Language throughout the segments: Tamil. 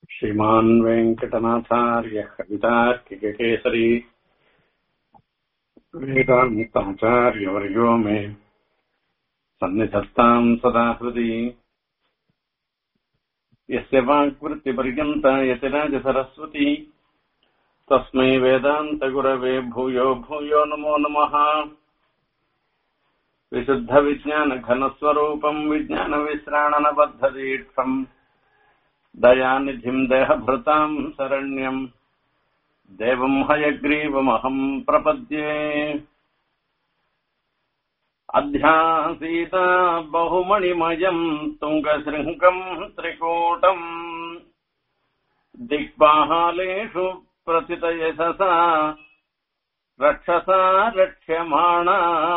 श्रीमान् वेङ्कटनाथार्यः कवितार्किककेसरी वेदान्ताचार्यवर्यो मे सन्निधत्ताम् सदा हृदि यस्य वाक्वृत्तिपर्यन्ता यतिराजसरस्वती तस्मै वेदान्तगुरवे भूयो भूयो नमो नमः विशुद्धविज्ञानघनस्वरूपम् विज्ञानविश्राणनबद्धदीक्षम् दयानिधिम् देहभृताम् शरण्यम् देवम् हयग्रीवमहम् प्रपद्ये अध्यासीता बहुमणिमयम् तुङ्गशृङ्गम् त्रिकूटम् दिक्पाहालेषु प्रथितयशसा रक्षसा रक्ष्यमाणा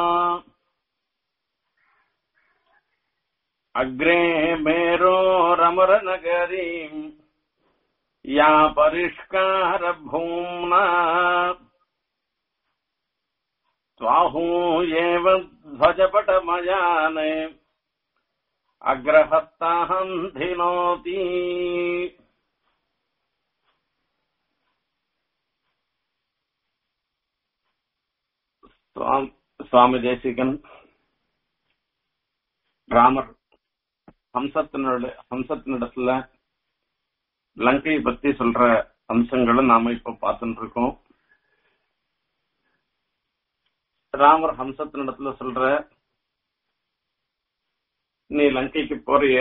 अग्रे मेरोरमरनगरीम् या परिष्कारभूम्ना स्वाहूयेव ध्वजपटमयान् अग्रहस्ताहम् धिनोति சுவாமி தேசிகன் ராமர் ஹம்சத்தினோட ஹம்சத்தினிடத்துல லங்கையை பத்தி சொல்ற அம்சங்களை நாம இப்ப பார்த்துட்டு இருக்கோம் ராமர் ஹம்சத்தினிடத்துல சொல்ற நீ லங்கைக்கு போறிய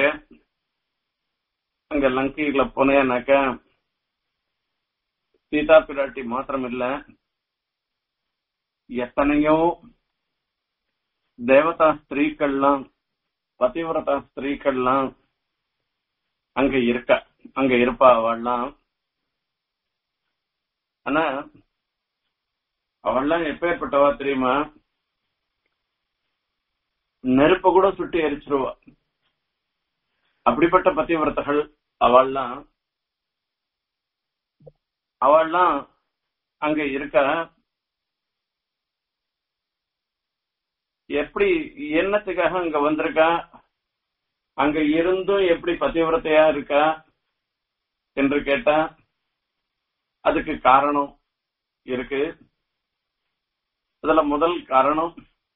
அங்க லங்கையில போனேனாக்கா சீதா பிராட்டி மாத்திரம் இல்ல எத்தனையோ தேவதா ஸ்திரீக்கள்லாம் பதிவிரதா ஸ்திரீக்கள்லாம் அங்க இருக்க அங்க இருப்பா அவள்லாம் ஆனா அவள்லாம் எப்பேற்பட்டவா தெரியுமா நெருப்ப கூட சுட்டு எரிச்சிருவா அப்படிப்பட்ட பதிவிரதகள் அவள்லாம் அவள்லாம் அங்க இருக்க எப்படி என்னத்துக்காக அங்க வந்திருக்கா அங்க இருந்தும் எப்படி பதிவிரத்தையா இருக்கா என்று கேட்டா அதுக்கு காரணம் இருக்கு அதுல முதல் காரணம்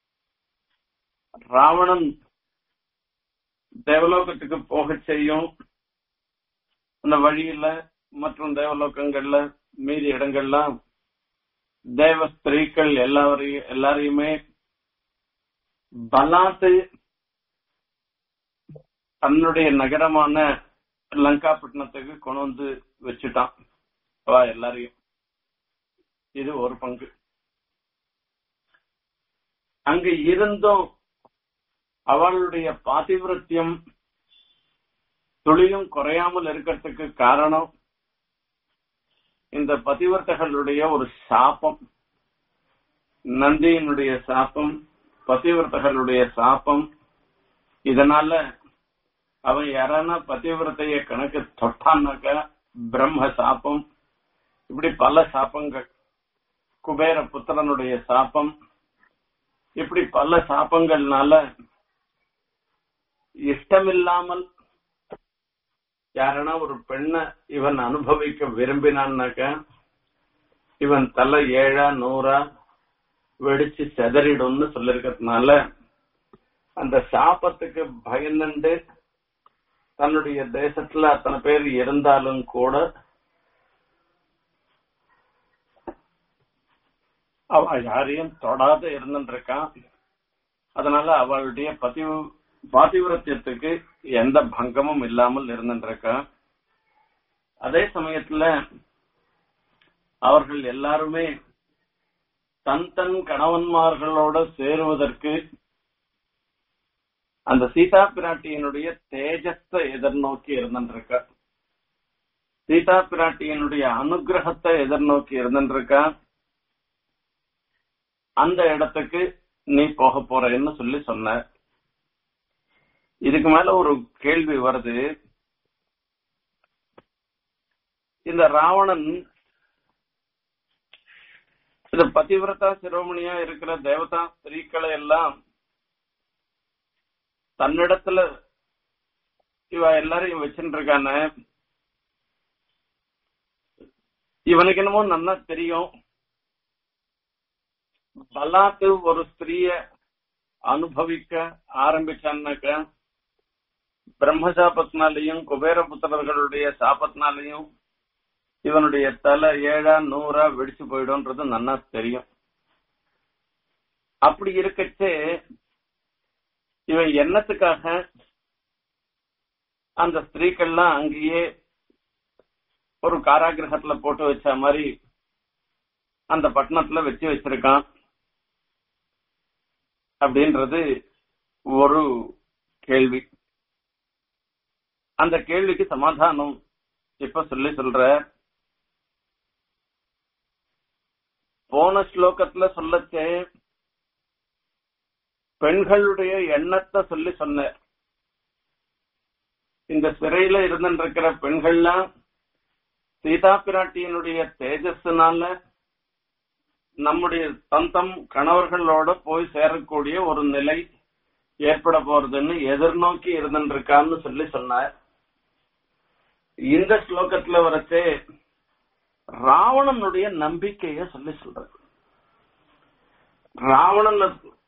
ராவணன் தேவலோகத்துக்கு போக செய்யும் அந்த வழியில மற்றும் தேவலோகங்கள்ல மீதி இடங்கள்லாம் தேவ ஸ்திரீக்கள் எல்லாரையும் எல்லாரையுமே பலாத்து தன்னுடைய நகரமான லங்காப்பட்டினத்துக்கு கொண்டு வந்து வச்சுட்டான் அவ எல்லாரையும் இது ஒரு பங்கு அங்க இருந்தும் அவளுடைய பாதிவிரத்தியம் துளியும் குறையாமல் இருக்கிறதுக்கு காரணம் இந்த பதிவர்த்தகளுடைய ஒரு சாபம் நந்தியினுடைய சாபம் பதிவிரதர்களுடைய சாபம் இதனால அவன் யாரானா பதிவிரத்தைய கணக்கு தொட்டான்னாக்க பிரம்ம சாபம் இப்படி பல சாபங்கள் குபேர புத்திரனுடைய சாபம் இப்படி பல சாபங்கள்னால இஷ்டமில்லாமல் யாரனா ஒரு பெண்ணை இவன் அனுபவிக்க விரும்பினான்னாக்க இவன் தலை ஏழா நூறா வெடிச்சு செதறிடும்னு சொல்லிருக்கிறதுனால அந்த சாபத்துக்கு பயந்துண்டு தன்னுடைய தேசத்துல அத்தனை பேர் இருந்தாலும் கூட அவ யாரையும் தொடாத இருந்துருக்கான் அதனால அவளுடைய பதிவு பாதிவிரத்தியத்துக்கு எந்த பங்கமும் இல்லாமல் இருந்துருக்கான் அதே சமயத்துல அவர்கள் எல்லாருமே தன் தன் கணவன்மார்களோட சேருவதற்கு அந்த சீதா பிராட்டியினுடைய தேஜஸை எதிர்நோக்கி இருந்திருக்க சீதா பிராட்டியினுடைய அனுகிரகத்தை எதிர்நோக்கி இருந்திருக்க அந்த இடத்துக்கு நீ போக போறேன்னு சொல்லி சொன்ன இதுக்கு மேல ஒரு கேள்வி வருது இந்த ராவணன் இந்த பதிவிரதா சிரோமணியா இருக்கிற தேவதா ஸ்திரீக்களை எல்லாம் தன்னிடத்துல இவ எல்லாரையும் வச்சுட்டு இருக்கானே இவனுக்கு என்னமோ நல்லா தெரியும் பலாத்து ஒரு ஸ்திரீய அனுபவிக்க ஆரம்பிச்சான்னாக்க பிரம்மசாபத்தினாலையும் குபேர புத்திரர்களுடைய சாபத்தினாலையும் இவனுடைய தலை ஏழா நூறா வெடிச்சு போயிடும்ன்றது நன்னா தெரியும் அப்படி இருக்கச்சே இவன் எண்ணத்துக்காக அந்த ஸ்திரீக்கள்லாம் அங்கேயே ஒரு காராகிரகத்துல போட்டு வச்ச மாதிரி அந்த பட்டணத்துல வச்சு வச்சிருக்கான் அப்படின்றது ஒரு கேள்வி அந்த கேள்விக்கு சமாதானம் இப்ப சொல்லி சொல்ற போன ஸ்லோகத்துல சொல்லச்சே பெண்களுடைய எண்ணத்தை சொல்லி சொன்ன இந்த சிறையில இருந்திருக்கிற பெண்கள்லாம் சீதா பிராட்டியினுடைய தேஜஸ்னால நம்முடைய தந்தம் கணவர்களோட போய் சேரக்கூடிய ஒரு நிலை ஏற்பட போறதுன்னு எதிர்நோக்கி இருந்திருக்கான்னு சொல்லி சொன்னார் இந்த ஸ்லோகத்துல வரச்சே ராவணனுடைய நம்பிக்கைய சொல்லி சொல்றது ராவணன்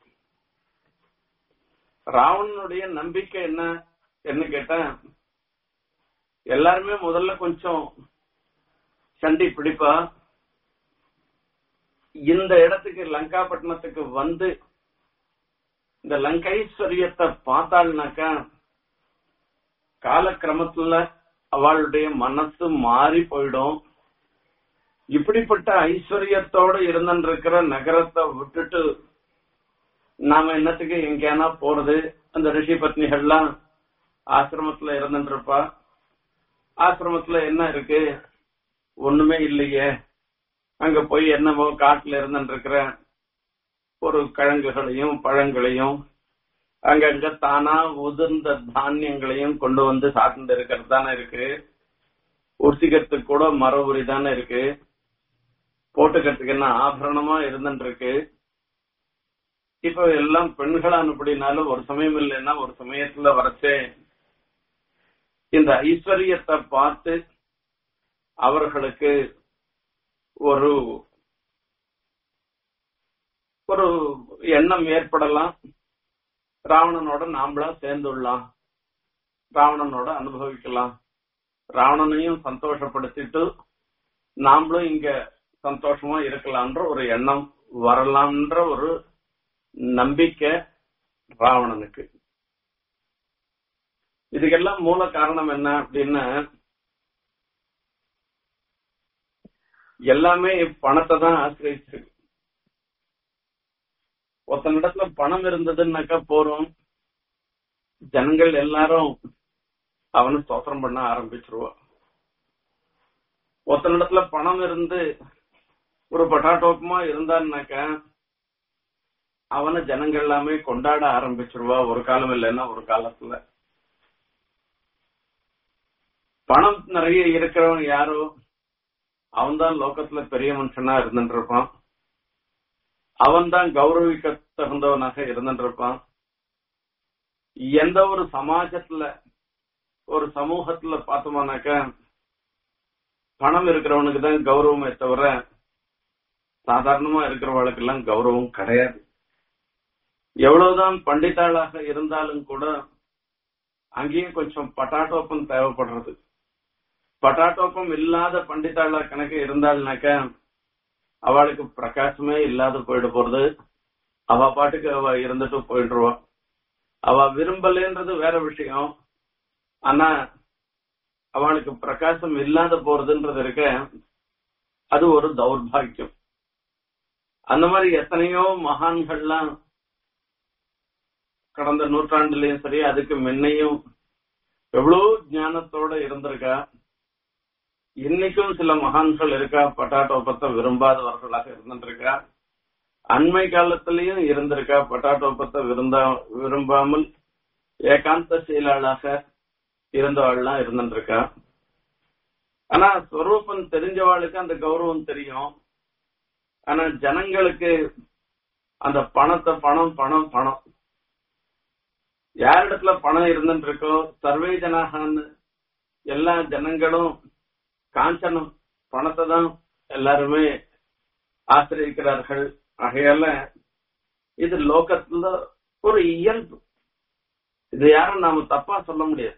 ராவணனுடைய நம்பிக்கை என்ன என்ன கேட்டா எல்லாருமே முதல்ல கொஞ்சம் சண்டை பிடிப்பா இந்த இடத்துக்கு லங்காபட்டினத்துக்கு வந்து இந்த லங்கைஸ்வரியத்தை பார்த்தாள்னாக்கா காலக்கிரமத்துல அவளுடைய மனசு மாறி போயிடும் இப்படிப்பட்ட ஐஸ்வர்யத்தோட இருந்திருக்கிற நகரத்தை விட்டுட்டு நாம என்னத்துக்கு எங்கேனா போறது அந்த ரிஷி பத்னிகள்லாம் ஆசிரமத்துல இருந்துருப்பா ஆசிரமத்துல என்ன இருக்கு ஒண்ணுமே இல்லையே அங்க போய் என்னமோ காட்டுல இருந்துருக்கிற ஒரு கிழங்குகளையும் பழங்களையும் அங்கங்க தானா உதிர்ந்த தானியங்களையும் கொண்டு வந்து சாப்பிட்டு இருக்கிறது தானே இருக்கு உருசிக்கிறதுக்கு கூட மர உரி தானே இருக்கு போட்டுக்கிறதுக்கு என்ன ஆபரணமா இருந்துட்டு இருக்கு இப்ப எல்லாம் பெண்கள் அனுப்படினாலும் ஒரு சமயம் இல்லைன்னா ஒரு சமயத்துல வரச்சே இந்த ஐஸ்வர்யத்தை பார்த்து அவர்களுக்கு ஒரு ஒரு எண்ணம் ஏற்படலாம் ராவணனோட நாமளா சேர்ந்துடலாம் ராவணனோட அனுபவிக்கலாம் ராவணனையும் சந்தோஷப்படுத்திட்டு நாமளும் இங்க சந்தோஷமா இருக்கலாம்ன்ற ஒரு எண்ணம் வரலாம்ன்ற ஒரு நம்பிக்கை ராவணனுக்கு இதுக்கெல்லாம் மூல காரணம் என்ன அப்படின்னா எல்லாமே பணத்தை தான் ஆசிரியச்சிருக்கு ஒருத்தனிடத்துல பணம் இருந்ததுன்னாக்கா போறோம் ஜனங்கள் எல்லாரும் அவனை ஸ்தோத்திரம் பண்ண ஆரம்பிச்சிருவா ஒருத்தனிடத்துல பணம் இருந்து ஒரு பட்டாட்டோப்பமா இருந்தான்னாக்கா அவனை ஜனங்கள் எல்லாமே கொண்டாட ஆரம்பிச்சிருவா ஒரு காலம் இல்லைன்னா ஒரு காலத்துல பணம் நிறைய இருக்கிறவன் யாரோ அவன்தான் லோகத்துல பெரிய மனுஷனா இருந்துட்டு இருப்பான் அவன் தான் கௌரவிக்க தகுந்தவனாக இருந்துட்டு இருப்பான் எந்த ஒரு சமாஜத்துல ஒரு சமூகத்துல பார்த்தோம்னாக்க பணம் இருக்கிறவனுக்கு தான் கௌரவமே தவிர சாதாரணமா இருக்கிறவளுக்கு எல்லாம் கௌரவம் கிடையாது எவ்வளவுதான் பண்டிதாளாக இருந்தாலும் கூட அங்கேயும் கொஞ்சம் பட்டாட்டோப்பம் தேவைப்படுறது பட்டாட்டோப்பம் இல்லாத பண்டிதாளா கணக்கு இருந்தாள்னாக்க அவளுக்கு பிரகாசமே இல்லாத போயிட போறது அவ பாட்டுக்கு அவ இருந்துட்டு போயிடுருவா அவ விரும்பலன்றது வேற விஷயம் ஆனா அவளுக்கு பிரகாசம் இல்லாத போறதுன்றது இருக்க அது ஒரு தௌர்பாகியம் அந்த மாதிரி எத்தனையோ மகான்கள்லாம் கடந்த நூற்றாண்டுலயும் சரி அதுக்கு முன்னையும் எவ்வளவு ஞானத்தோட இருந்திருக்கா இன்னைக்கும் சில மகான்கள் இருக்கா பட்டாட்டோப்பத்தை விரும்பாதவர்களாக இருந்திருக்கா அண்மை காலத்திலயும் இருந்திருக்கா பட்டாட்டோப்பத்தை விருந்தா விரும்பாமல் ஏகாந்த சீலாளாக இருந்தவாள்லாம் இருந்துருக்கா ஆனா ஸ்வரூபம் தெரிஞ்சவாளுக்கு அந்த கௌரவம் தெரியும் ஆனா ஜனங்களுக்கு அந்த பணத்தை பணம் பணம் பணம் யாரிடத்துல பணம் இருந்துட்டு இருக்கோ சர்வே ஜனகான்னு எல்லா ஜனங்களும் காஞ்சனம் பணத்தை தான் எல்லாருமே ஆசிரியக்கிறார்கள் ஆகையால இது லோகத்துல ஒரு இயல்பு இது யாரும் நாம தப்பா சொல்ல முடியாது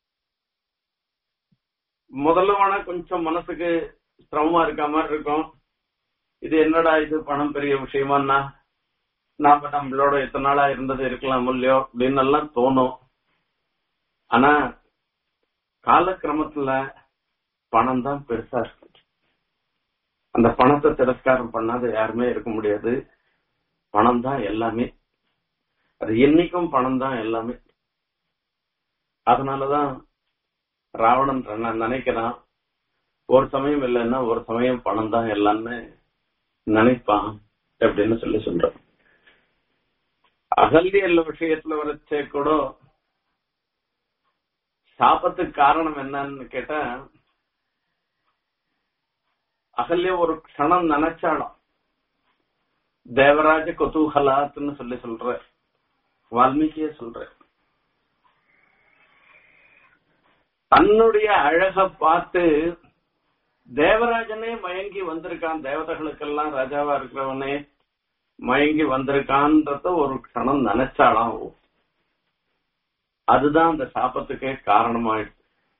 முதல்ல வேணா கொஞ்சம் மனசுக்கு சிரமமா இருக்க மாதிரி இருக்கும் இது என்னடா இது பணம் பெரிய விஷயமான்னா நாம நம்மளோட எத்தனை நாளா இருந்தது இருக்கலாம் இல்லையோ அப்படின்னு எல்லாம் தோணும் ஆனா காலக்கிரமத்துல பணம் தான் பெருசா இருக்கு அந்த பணத்தை திரஸ்காரம் பண்ணாத யாருமே இருக்க முடியாது பணம் தான் எல்லாமே அது என்னைக்கும் பணம் தான் எல்லாமே அதனாலதான் ராவணன் நான் நினைக்கிறான் ஒரு சமயம் இல்லைன்னா ஒரு சமயம் பணம் தான் எல்லாமே நினைப்பான் அப்படின்னு சொல்லி சொல்றான் அகல்யல்ல விஷயத்துல வரைச்சே கூட சாபத்துக்கு காரணம் என்னன்னு கேட்டா அகல்ய ஒரு க்ஷணம் நினைச்சாலும் தேவராஜ குதூகலாத்துன்னு சொல்லி சொல்ற வால்மீகியே சொல்ற தன்னுடைய அழக பார்த்து தேவராஜனே மயங்கி வந்திருக்கான் தேவதைகளுக்கெல்லாம் ராஜாவா இருக்கிறவனே மயங்கி வந்திருக்கான்றத ஒரு க்ஷணம் நினைச்சாலாம் அதுதான் அந்த சாபத்துக்கே காரணமாயிடுச்சு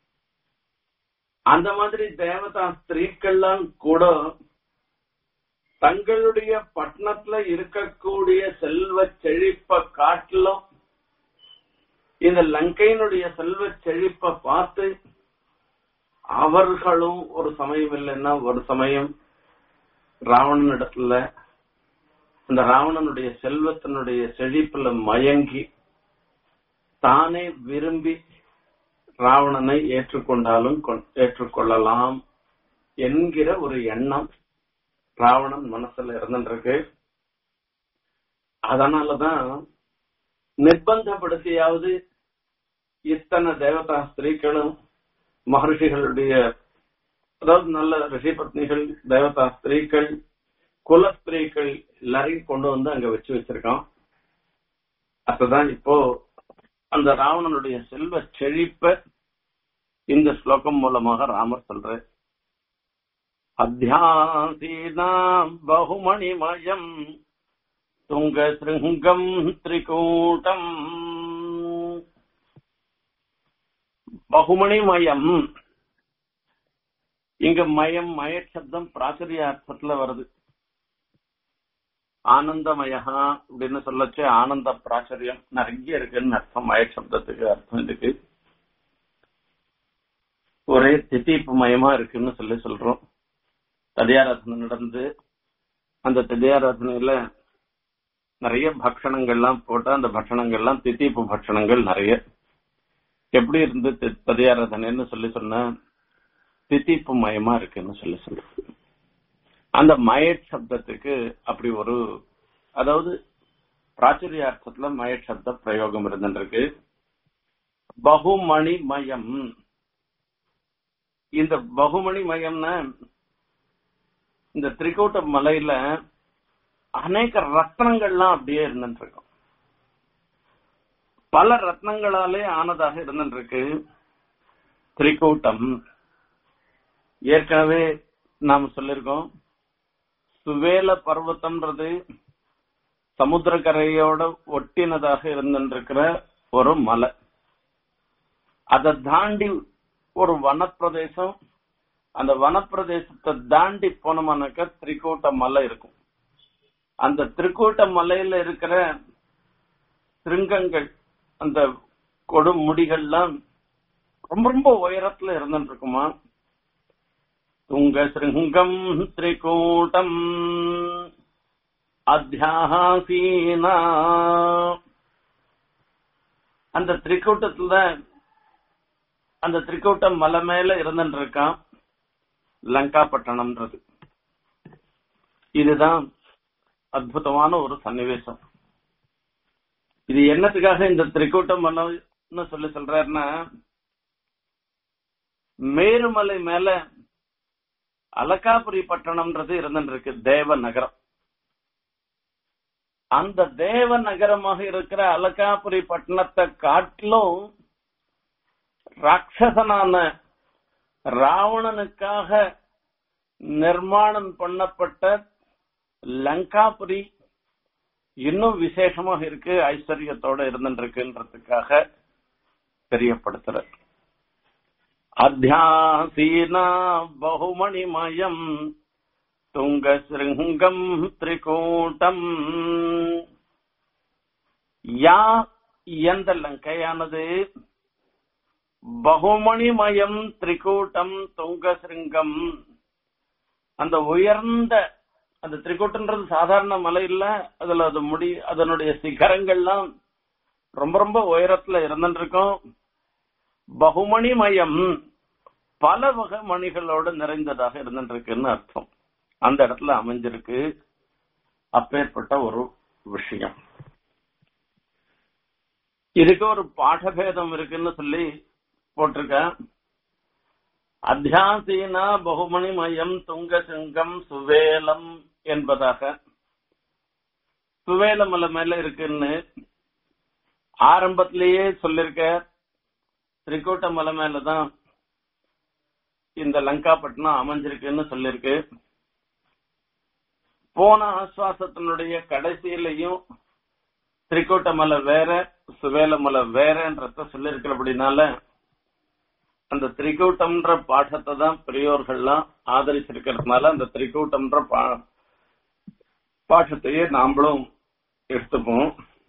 அந்த மாதிரி தேவதா ஸ்திரீக்கள்லாம் கூட தங்களுடைய பட்டணத்துல இருக்கக்கூடிய செல்வ செழிப்ப காட்டிலும் இந்த லங்கையினுடைய செல்வ செழிப்ப பார்த்து அவர்களும் ஒரு சமயம் இல்லைன்னா ஒரு சமயம் ராவணன் இடத்துல இந்த ராவணனுடைய செல்வத்தினுடைய செழிப்புல மயங்கி தானே விரும்பி ராவணனை ஏற்றுக்கொண்டாலும் ஏற்றுக்கொள்ளலாம் என்கிற ஒரு எண்ணம் ராவணன் மனசுல இருந்துருக்கு அதனாலதான் நிர்பந்தப்படுத்தியாவது இத்தனை தேவதா ஸ்திரீகளும் மகர்ஷிகளுடைய அதாவது நல்ல ரிஷி பத்னிகள் தேவதா ஸ்திரீகள் குல ஸ்திரீகள் எல்லாரையும் கொண்டு வந்து அங்க வச்சு வச்சிருக்கான் அதுதான் இப்போ அந்த ராவணனுடைய செல்வ செழிப்ப இந்த ஸ்லோகம் மூலமாக ராமர் சொல்ற அத்தியாசீனாம் பகுமணிமயம் துங்க சிருங்கம் திரிகூட்டம் பகுமணிமயம் இங்க மயம் மய சப்தம் பிராச்சரிய அர்த்தத்துல வருது ஆனந்தமயா அப்படின்னு சொல்லச்சு ஆனந்த பிராச்சரியம் நிறைய இருக்குன்னு அர்த்தம் மய சப்தத்துக்கு அர்த்தம் இதுக்கு ஒரே தித்திப்பு மயமா இருக்குன்னு சொல்லி சொல்றோம் ததியாராதனை நடந்து அந்த ததியாராதனையில நிறைய பக்ஷணங்கள்லாம் போட்டா அந்த பக்ஷணங்கள்லாம் தித்திப்பு பக்ஷணங்கள் நிறைய எப்படி இருந்து ததியாராதனைன்னு சொல்லி சொன்ன தித்திப்பு மயமா இருக்குன்னு சொல்லி சொல்றது அந்த மயட் சப்தத்துக்கு அப்படி ஒரு அதாவது பிராச்சுரிய அர்த்தத்துல மயட் சப்த பிரயோகம் இருந்துருக்கு பகுமணி மயம் இந்த பகுமணி மயம்னா இந்த திரிகோட்ட மலையில அநேக ரத்னங்கள்லாம் அப்படியே இருந்துட்டு இருக்கும் பல ரத்னங்களாலே ஆனதாக இருந்துருக்கு திரிகூட்டம் ஏற்கனவே நாம சொல்லிருக்கோம் சுவேல பர்வத்தம்ன்றது சமுத்திரக்கரையோட ஒட்டினதாக இருந்துருக்கிற ஒரு மலை அதை தாண்டி ஒரு வனப்பிரதேசம் அந்த வனப்பிரதேசத்தை தாண்டி போனோம்னாக்க திரிகோட்ட மலை இருக்கும் அந்த திரிகோட்ட மலையில இருக்கிற சிருங்கங்கள் அந்த கொடுமுடிகள்லாம் ரொம்ப ரொம்ப உயரத்துல இருந்துட்டு இருக்குமா துங்க சிருங்கம் திரிகூட்டம் அத்தியாசீனா அந்த திரிகூட்டத்துல அந்த திரிகூட்டம் மலை மேல இருந்துட்டு இருக்கான் லங்கா பட்டணம்ன்றது இதுதான் அற்புதமான ஒரு சன்னிவேசம் இது என்னத்துக்காக இந்த திரிகூட்டம் மலைன்னு சொல்லி சொல்றாருன்னா மேருமலை மேல அலகாபுரி பட்டணம்ன்றது இருந்துருக்கு தேவ நகரம் அந்த தேவ நகரமாக இருக்கிற அலகாபுரி பட்டணத்தை காட்டிலும் ராட்சசனான ராவணனுக்காக நிர்மாணம் பண்ணப்பட்ட லங்காபுரி இன்னும் விசேஷமாக இருக்கு ஐஸ்வர்யத்தோட இருந்துருக்குன்றதுக்காக தெரியப்படுத்துற அத்தியாசீனா பகுமணிமயம் துங்க சிருங்கம் திரிகூட்டம் யா எந்த லங்கையானது பகுமணிமயம் திரிகூட்டம் துங்க சிருங்கம் அந்த உயர்ந்த அந்த திரிகூட்டன்றது சாதாரண மலை இல்ல அதுல அது முடி அதனுடைய சிகரங்கள்லாம் ரொம்ப ரொம்ப உயரத்துல இருந்துருக்கும் பகுமணிமயம் பல வகை மணிகளோடு நிறைந்ததாக இருந்துருக்குன்னு அர்த்தம் அந்த இடத்துல அமைஞ்சிருக்கு அப்பேற்பட்ட ஒரு விஷயம் இதுக்கு ஒரு பாடபேதம் இருக்குன்னு சொல்லி போட்டிருக்கேன் அத்தியாசீனா பகுமணிமயம் துங்க சிங்கம் சுவேலம் என்பதாக சுவேல மலை மேல இருக்குன்னு ஆரம்பத்திலேயே சொல்லிருக்க திரிகோட்ட மலை மேலதான் இந்த லங்காப்பட்டினம் அமைஞ்சிருக்குன்னு சொல்லிருக்கு போன ஆஸ்வாசத்தினுடைய கடைசியிலையும் திரிகோட்ட மலை வேற சுவேல மலை வேறன்றத சொல்லிருக்கிறபடினால அந்த திரிகூட்டம்ன்ற பாடத்தை தான் பெரியோர்கள்லாம் ஆதரிச்சிருக்கிறதுனால அந்த திரிகூட்டம்ன்ற பாடத்தையே நாமளும் எடுத்துப்போம்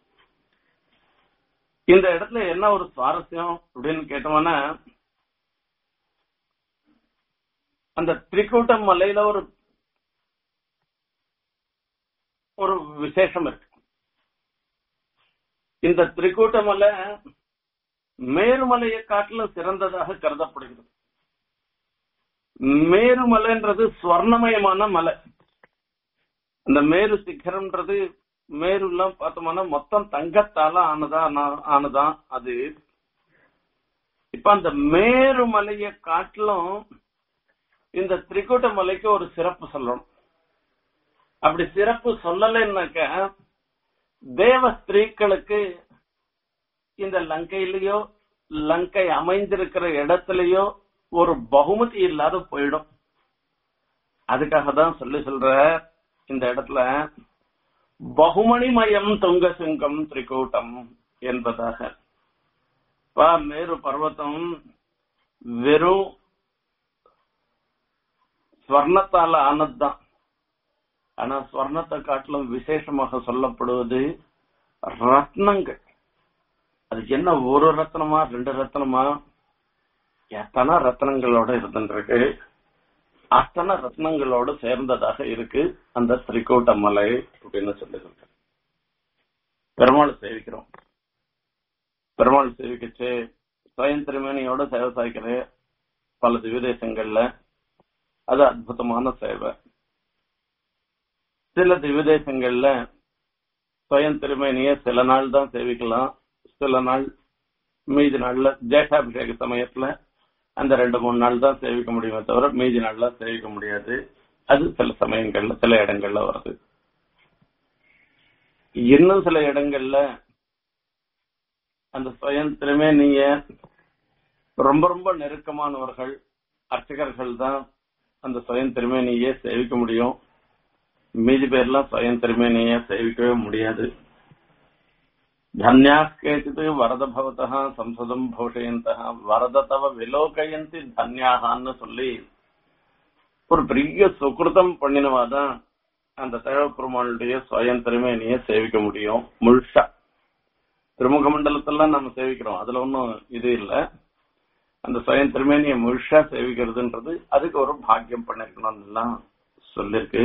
இந்த இடத்துல என்ன ஒரு சுவாரஸ்யம் அப்படின்னு கேட்டோம்னா அந்த திரிகூட்டம் மலையில ஒரு ஒரு விசேஷம் இருக்கு இந்த திரிகூட்ட மலை மேருமலையை காட்டிலும் சிறந்ததாக கருதப்படுகிறது மேருமலைன்றது ஸ்வர்ணமயமான மலை அந்த மேரு சிகரம்ன்றது மேருலாம் பார்த்தோம்னா மொத்தம் தங்கத்தால ஆனதா ஆனதான் அது இப்ப அந்த மேருமலையை காட்டிலும் இந்த திரிகூட்ட மலைக்கு ஒரு சிறப்பு சொல்லணும் அப்படி சிறப்பு சொல்லலைன்னாக்க தேவ ஸ்திரீக்களுக்கு இந்த லங்கையிலயோ லங்கை அமைந்திருக்கிற இடத்துலயோ ஒரு பகுமதி இல்லாத போயிடும் அதுக்காக தான் சொல்லி சொல்ற இந்த இடத்துல பகுமணிமயம் தொங்க சிங்கம் திரிகூட்டம் என்பதாக மேரு பர்வதம் வெறும் ஸ்வர்ணத்தால ஆனதுதான் ஆனா ஸ்வர்ணத்தை காட்டிலும் விசேஷமாக சொல்லப்படுவது ரத்னங்கள் அது என்ன ஒரு ரத்னமா ரெண்டு ரத்னமா எத்தனை ரத்னங்களோட இருந்துருக்கு அத்தனை ரத்னங்களோடு சேர்ந்ததாக இருக்கு அந்த திரிகோட்ட மலை அப்படின்னு சொல்லி சொல்றேன் பெருமாள் சேவிக்கிறோம் பெருமாள் சேவிக்கச்சு சுயம் திருமேனியோட சேவை சாய்க்கிற பல திவ்யதேசங்கள்ல அது அற்புதமான சேவை சில திவ்யதேசங்கள்ல சுயம் திருமேனிய சில நாள் தான் சேவிக்கலாம் சில நாள் மீதி நாள்ல ஜேஷாபிஷேக சமயத்துல அந்த ரெண்டு மூணு நாள் தான் சேவிக்க முடியுமே தவிர மீதி நாள்ல சேவிக்க முடியாது அது சில சமயங்கள்ல சில இடங்கள்ல வருது இன்னும் சில இடங்கள்ல அந்த சுயம் திருமேனிய ரொம்ப ரொம்ப நெருக்கமானவர்கள் அர்ச்சகர்கள் தான் அந்த சுயம் திருமேனியே சேவிக்க முடியும் மீதி பேர்லாம் சுயம் திருமேனிய சேவிக்கவே முடியாது தன்யாஸ்கேச்சித் வரத பவதா சம்சதம் போஷயந்த வரத தவ விலோகயந்தி தன்யாகான்னு சொல்லி ஒரு பெரிய சுக்கிருதம் பண்ணினவாதான் அந்த தேவப்பெருமாளுடைய சுயம் திருமேனிய சேவிக்க முடியும் முழுசா திருமுக மண்டலத்தெல்லாம் நம்ம சேவிக்கிறோம் அதுல ஒன்றும் இது இல்லை அந்த சுயம் திருமேனிய முழுசா சேவிக்கிறதுன்றது அதுக்கு ஒரு பாக்கியம் பண்ணிருக்கணும்னு எல்லாம் சொல்லிருக்கு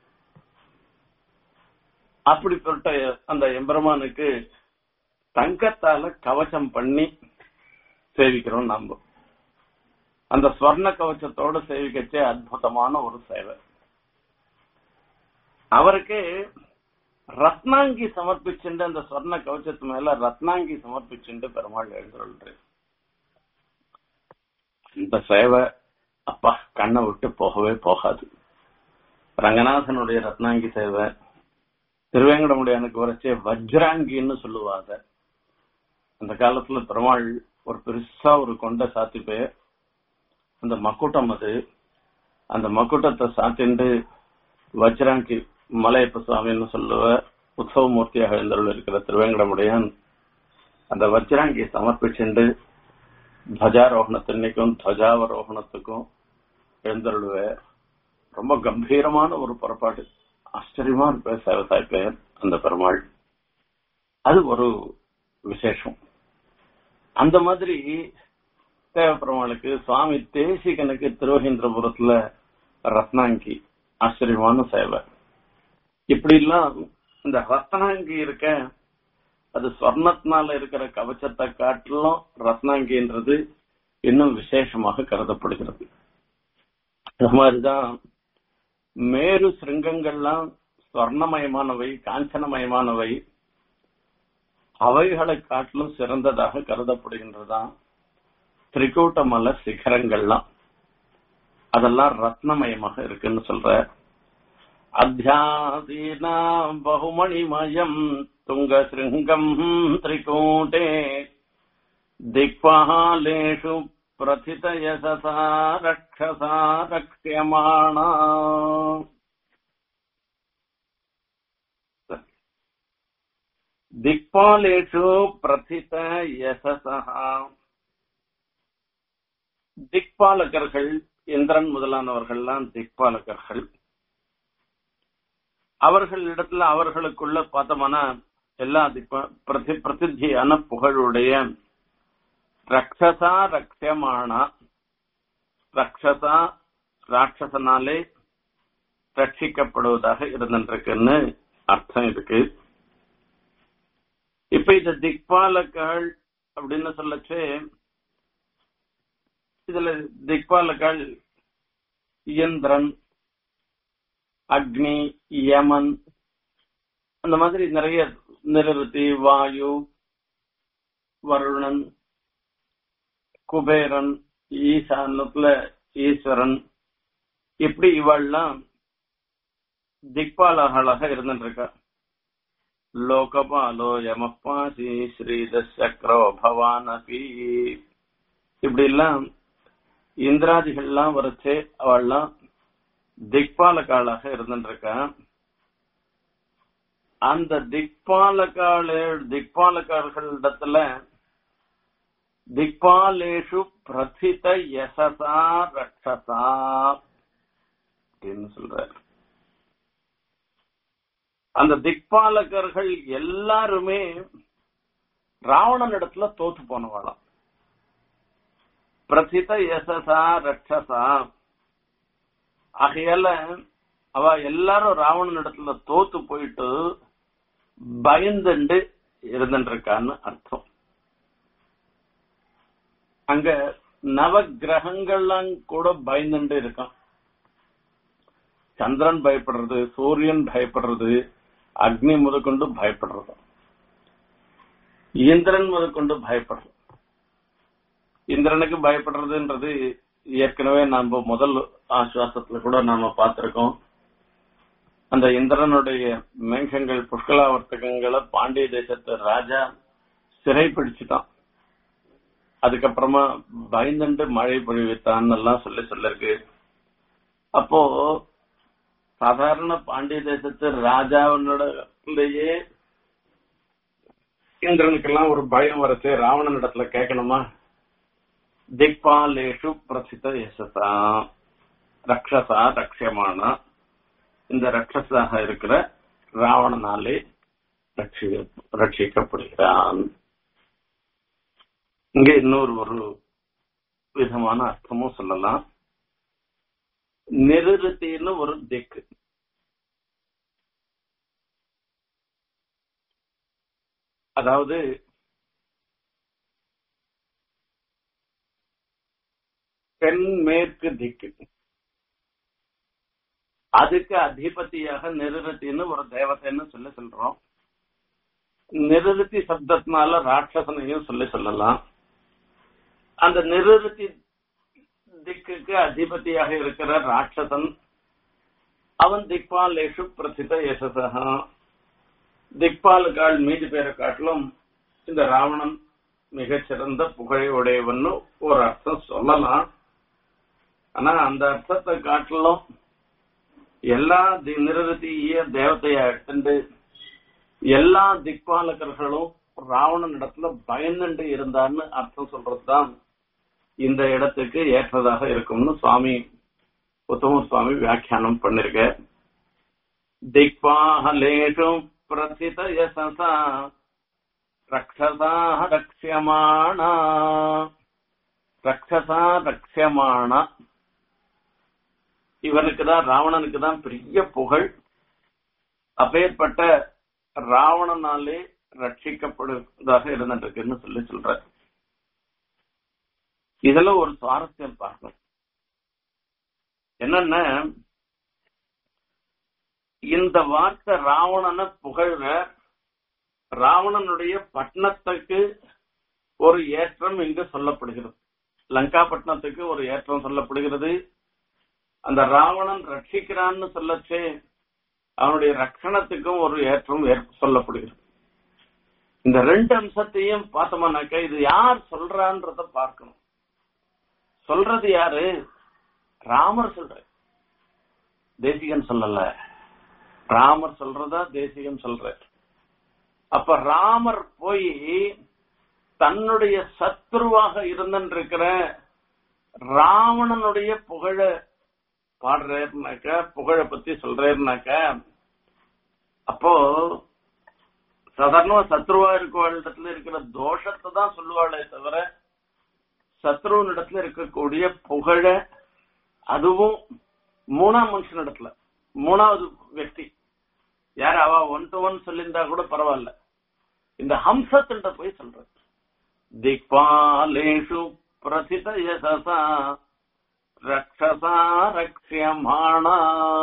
அப்படிப்பட்ட அந்த எம்பெருமானுக்கு தங்கத்தால கவச்சம் பண்ணி சேவிக்கிறோம் நாம அந்த ஸ்வர்ண கவச்சத்தோட சேவிக்கச்சே அற்புதமான ஒரு சேவை அவருக்கு ரத்னாங்கி சமர்ப்பிச்சுண்டு அந்த ஸ்வர்ண கவச்சத்து மேல ரத்னாங்கி சமர்ப்பிச்சுண்டு பெருமாள் எழுந்துள்ளாரு இந்த சேவை அப்பா கண்ணை விட்டு போகவே போகாது ரங்கநாதனுடைய ரத்னாங்கி சேவை திருவேங்கடமுடியானுக்கு வரைச்சே வஜ்ராங்கின்னு சொல்லுவாங்க அந்த காலத்துல பெருமாள் ஒரு பெருசா ஒரு கொண்ட சாத்தி பேர் அந்த மக்குட்டம் அது அந்த மக்குட்டத்தை சாத்திண்டு வஜ்ராங்கி மலையப்ப சுவாமின்னு சொல்லுவ உற்சவமூர்த்தியாக எழுந்தருள் இருக்கிற திருவேங்கடமுடையான் அந்த வஜ்ராங்கியை சமர்ப்பிச்சுண்டு துவஜாரோகணத்தன்னைக்கும் துவஜாவரோகணத்துக்கும் எழுந்தருளுவ ரொம்ப கம்பீரமான ஒரு புறப்பாடு ஆச்சரியமா இருப்ப சேவசாய் பெயர் அந்த பெருமாள் அது ஒரு விசேஷம் அந்த மாதிரி தேவப்பெருமாளுக்கு சுவாமி தேசிகனுக்கு திருவகேந்திரபுரத்துல ரத்னாங்கி ஆச்சரியமான சேவை இப்படி எல்லாம் இந்த ரத்னாங்கி இருக்க அது சொர்ணத்தினால இருக்கிற கவச்சத்தை காட்டிலும் ரத்னாங்கின்றது இன்னும் விசேஷமாக கருதப்படுகிறது அது மாதிரிதான் மேரு சிருங்கங்கள்லாம் ஸ்வர்ணமயமானவை காஞ்சனமயமானவை அவைகளை காட்டிலும் சிறந்ததாக கருதப்படுகின்றதுதான் திரிகூட்ட மலர் சிகரங்கள்லாம் அதெல்லாம் ரத்னமயமாக இருக்குன்னு சொல்ற அத்தியாசீனாம் பகுமணிமயம் துங்க சிருங்கம் திரிகூட்டே திக்பாலேஷு பிரதித யசசா ரக்ஷசா ரக்ஷியமாணா திக்பாலேஷு பிரதித யசசா திக்பாலகர்கள் இந்திரன் முதலானவர்கள்லாம் திக்பாலகர்கள் அவர்கள் இடத்துல அவர்களுக்குள்ள பார்த்தோம்னா எல்லா திக்பா பிரதி பிரசித்தியான புகழுடைய ரக்ஷசா ரக்ஷமானா ரக்ஷசா ராட்சசனாலே ரட்சிக்கப்படுவதாக இருந்திருக்குன்னு அர்த்தம் இருக்கு இப்ப இந்த திக்பாலகள் அப்படின்னு சொல்லச்சு இதுல திக்பாலகள் இயந்திரன் அக்னி யமன் அந்த மாதிரி நிறைய நிருதி வாயு வருணன் குபேரன் ஈசானத்துல ஈஸ்வரன் இப்படி இவள்லாம் திக்பாலகளாக இருந்துருக்கா லோகபாலோ யமப்பாசி ஸ்ரீதசக்ரோ பவான் அபி இப்படி எல்லாம் இந்திராதிகள்லாம் வரைச்சு அவள்லாம் திக்பாலகாளாக இருந்துருக்கா அந்த திக்பாலகால திக்பாலகர்களிடத்துல திக்பாலேஷு பிரதித யசசா ரக்ஷசா அப்படின்னு சொல்றாரு அந்த திக்பாலகர்கள் எல்லாருமே ராவணன் இடத்துல தோத்து போனவாளாம் பிரசித யசசா ரக்ஷசா ஆகையால அவ எல்லாரும் ராவணன் இடத்துல தோத்து போயிட்டு பயந்துண்டு இருந்துருக்கான்னு அர்த்தம் அங்க நவ கிரகங்கள்லாம் கூட பயந்துட்டு இருக்கான் சந்திரன் பயப்படுறது சூரியன் பயப்படுறது அக்னி முதற்கொண்டு பயப்படுறது இந்திரன் முதற்கொண்டு பயப்படுறது இந்திரனுக்கு பயப்படுறதுன்றது ஏற்கனவே நாம முதல் ஆசுவாசத்துல கூட நாம பார்த்திருக்கோம் அந்த இந்திரனுடைய மேகங்கள் புஷ்கலாவர்த்தகங்களை பாண்டிய தேசத்து ராஜா சிறை பிடிச்சுட்டான் அதுக்கப்புறமா பயந்துண்டு மழை பொழிவித்தான் எல்லாம் சொல்லி சொல்லிருக்கு அப்போ சாதாரண பாண்டிய தேசத்து ராஜாவினுடைய இந்திரனுக்கெல்லாம் ஒரு பயம் வரச்சு ராவணன் இடத்துல கேட்கணுமா திக்பாலேஷு பிரசித யசசா ரக்ஷசா ரக்ஷமானா இந்த ரக்ஷசாக இருக்கிற ராவணனாலே ரட்சிக்கப்படுகிறான் இங்க இன்னொரு ஒரு விதமான அர்த்தமும் சொல்லலாம் நிருத்தின்னு ஒரு திக்கு அதாவது தென்மேற்கு திக்கு அதுக்கு அதிபதியாக நிருத்தின்னு ஒரு தேவதைன்னு சொல்லி சொல்றோம் நிருத்தி சப்தத்தினால ராட்சசனையும் சொல்லி சொல்லலாம் அந்த நிருத்தி திக்குக்கு அதிபதியாக இருக்கிற ராட்சசன் அவன் திக்பாலேஷு பிரசித யசசா திக்பாலுக்கால் மீதி பேரை காட்டிலும் இந்த ராவணன் மிகச்சிறந்த புகழை உடையவன்னு ஒரு அர்த்தம் சொல்லலாம் ஆனா அந்த அர்த்தத்தை காட்டிலும் எல்லா தி- நிரதிய தேவதையா எடுத்துட்டு எல்லா திக்பாலகர்களும் ராவணன் இடத்துல பயந்துண்டு இருந்தான்னு அர்த்தம் சொல்றதுதான் இந்த இடத்துக்கு ஏற்றதாக இருக்கும்னு சுவாமி உத்தம சுவாமி வியாக்கியானம் பண்ணிருக்க திக்பாலேஷு பிரசித யசசா ரக்ஷசா ரக்ஷியமானா ரக்ஷசா ரக்ஷியமானா இவனுக்கு தான் ராவணனுக்கு தான் பெரிய புகழ் அப்பேற்பட்ட ராவணனாலே ரட்சிக்கப்படுவதாக இருந்துருக்குன்னு சொல்லி சொல்ற இதுல ஒரு சுவாரஸ்யம் பார்க்கணும் என்னன்னா இந்த வார்த்தை ராவணனை புகழ்ற ராவணனுடைய பட்டணத்துக்கு ஒரு ஏற்றம் இங்கு சொல்லப்படுகிறது லங்கா பட்டணத்துக்கு ஒரு ஏற்றம் சொல்லப்படுகிறது அந்த ராவணன் ரட்சிக்கிறான்னு சொல்லச்சே அவனுடைய ரட்சணத்துக்கும் ஒரு ஏற்றம் ஏற்- சொல்லப்படுகிறது இந்த ரெண்டு அம்சத்தையும் பார்த்தோம்னாக்க இது யார் சொல்றான்றத பார்க்கணும் சொல்றது யாரு ராமர் சொல்ற தேசிகன் சொல்லல ராமர் சொல்றதா தேசிகன் சொல்ற அப்ப ராமர் போய் தன்னுடைய சத்ருவாக இருந்திருக்கிற ராவணனுடைய புகழ பாடுறேன்னாக்க புகழ பத்தி சொல்றேன்னாக்க அப்போ சாதாரணமா சத்ருவா இருக்கவளிடத்துல இருக்கிற தோஷத்தை தான் சொல்லுவாளே தவிர சத்ருவன் இடத்துல இருக்கக்கூடிய புகழ அதுவும் மூணாம் மனுஷனிடத்துல மூணாவது వ్యక్తి யார் அவ ஒன் டு ஒன் சொல்லியிருந்தா கூட பரவாயில்ல இந்த ஹம்சத்திட்ட போய் சொல்றது திக்பாலேஷு பிரசித யசசா ரக்ஷசா ரக்ஷியமானா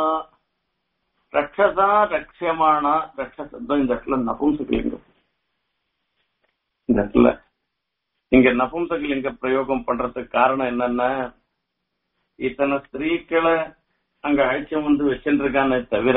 ரக்ஷசா ரக்ஷியமானா ரக்ஷசப்தம் இந்த இடத்துல நபும்சகலிங்கம் இந்த இடத்துல இங்க நபும்சகலிங்க பிரயோகம் பண்றதுக்கு காரணம் என்னன்னா இத்தனை ஸ்திரீக்களை அங்க அழைச்சு வந்து வச்சுருக்கானே தவிர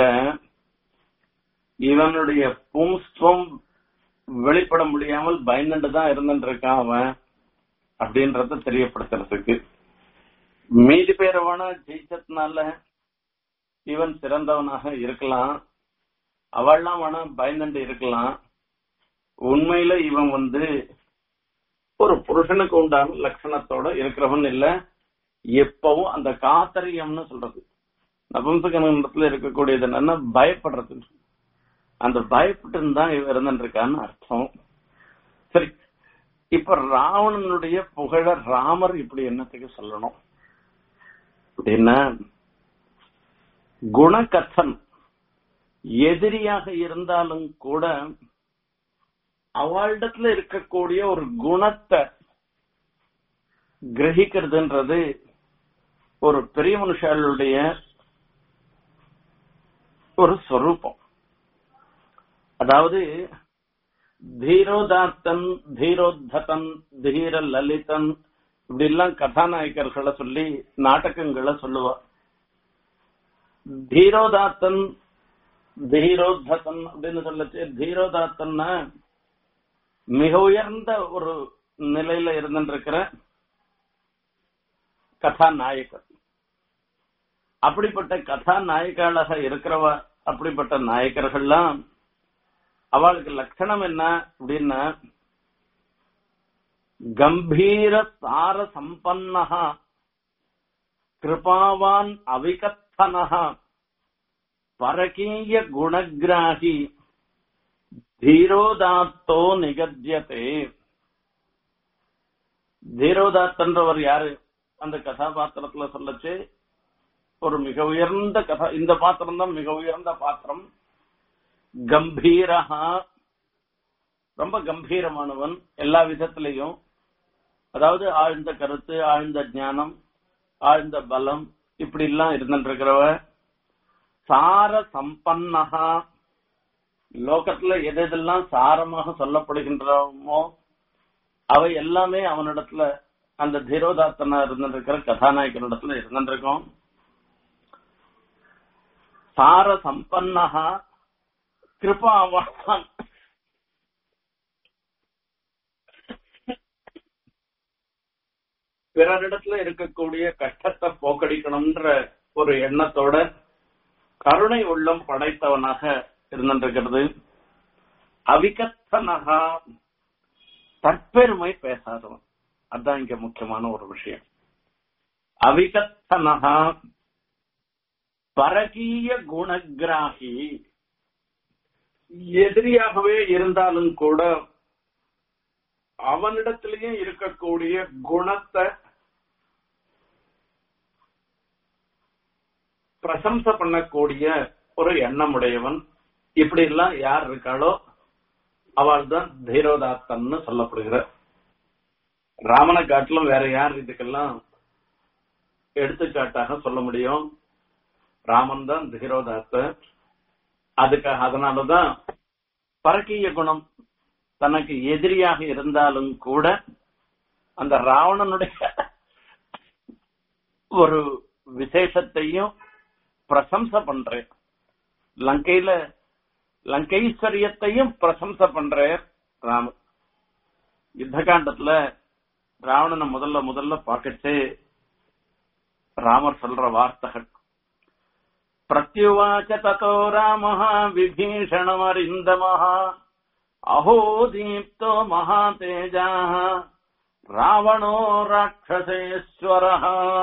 இவனுடைய பும்ஸ்துவம் வெளிப்பட முடியாமல் பயந்துட்டு தான் இருந்துட்டு இருக்கான் அவன் அப்படின்றத தெரியப்படுத்துறதுக்கு மீதி பேரை வேணா ஜெயிச்சதுனால இவன் சிறந்தவனாக இருக்கலாம் அவள்லாம் வேணா பயந்துட்டு இருக்கலாம் உண்மையில இவன் வந்து ஒரு புருஷனுக்கு உண்டான லட்சணத்தோட இருக்கிறவன் இல்ல எப்பவும் அந்த காத்தரியம்னு சொல்றது நபும்சகனத்துல இருக்கக்கூடியது என்னன்னா பயப்படுறது அந்த பயப்பட்டு தான் இவன் இருந்துருக்கான்னு அர்த்தம் சரி இப்ப ராவணனுடைய புகழ ராமர் இப்படி என்னத்துக்கு சொல்லணும் அப்படின்னா குணகத்தன் எதிரியாக இருந்தாலும் கூட அவளிடத்துல இருக்கக்கூடிய ஒரு குணத்தை கிரகிக்கிறதுன்றது ஒரு பெரிய மனுஷாளுடைய ஒரு சொரூபம் அதாவது தீரோதாத்தன் தீரோத்ததன் தீர லலிதன் இப்படி எல்லாம் கதாநாயகர்களை சொல்லி நாடகங்களை சொல்லுவா தீரோதாத்தன் தீரோத்ததன் அப்படின்னு சொல்லச்சு தீரோதாத்தன்னா மிக உயர்ந்த ஒரு நிலையில இருந்திருக்கிற கதாநாயகர் அப்படிப்பட்ட கதாநாயகர்களாக இருக்கிறவ அப்படிப்பட்ட நாயக்கர்கள்லாம் அவளுக்கு லட்சணம் என்ன அப்படின்னா கம்பீர சார சம்பன்னஹா கிருபாவான் அவிகத்தனஹா பரகீய குணகிராகி தீரோதாத்தோ நிகத்தியதே தீரோதாத்தன்றவர் யாரு அந்த கதாபாத்திரத்துல சொல்லச்சு ஒரு மிக உயர்ந்த கதா இந்த பாத்திரம் தான் மிக உயர்ந்த பாத்திரம் கம்பீரஹா ரொம்ப கம்பீரமானவன் எல்லா விதத்திலையும் அதாவது ஆழ்ந்த கருத்து ஆழ்ந்த ஞானம் ஆழ்ந்த பலம் இப்படி எல்லாம் இருந்துருக்கிறவ சார சம்பன்னகா லோகத்துல எது எதெல்லாம் சாரமாக சொல்லப்படுகின்றமோ அவை எல்லாமே அவனிடத்துல அந்த தீரோதாத்தனா இருந்திருக்கிற கதாநாயகனிடத்துல இருந்திருக்கும் சார சம்பன்னகா கிருபாவான் பிறரிடத்துல இருக்கக்கூடிய கஷ்டத்தை போக்கடிக்கணும்ன்ற ஒரு எண்ணத்தோட கருணை உள்ளம் படைத்தவனாக இருந்திருக்கிறது அவிகத்தனகா தற்பெருமை பேசாதவன் அதான் இங்க முக்கியமான ஒரு விஷயம் அவிகத்தனகா பரகீய குணகிராகி எதிரியாகவே இருந்தாலும் கூட அவனிடத்திலேயே இருக்கக்கூடிய குணத்தை பிரசம்சை பண்ணக்கூடிய ஒரு எண்ணமுடையவன் இப்படி எல்லாம் யார் இருக்காளோ அவள் தான் தீரோதாத்தன்னு சொல்லப்படுகிற ராமனை காட்டிலும் வேற யார் இதுக்கெல்லாம் எடுத்துக்காட்டாக சொல்ல முடியும் ராமன் தான் தீரோதாத்த அதுக்காக அதனாலதான் பரக்கிய குணம் தனக்கு எதிரியாக இருந்தாலும் கூட அந்த ராவணனுடைய ஒரு விசேஷத்தையும் பிரசம்சை பண்றேன் லங்கையில லங்கைஸ்வரியத்தையும் பிரசம்சை பண்றார் ராமன் யுத்த காண்டத்துல ராவணனை முதல்ல முதல்ல பார்க்கச்சே ராமர் சொல்ற வார்த்தைகள் பிரத்யுவாச்ச ததோ ராமः விபீஷணமரிந்தமः அஹோ தீப்தோ மகாதேஜாः ராவணோ ராட்சசேஸ்வரः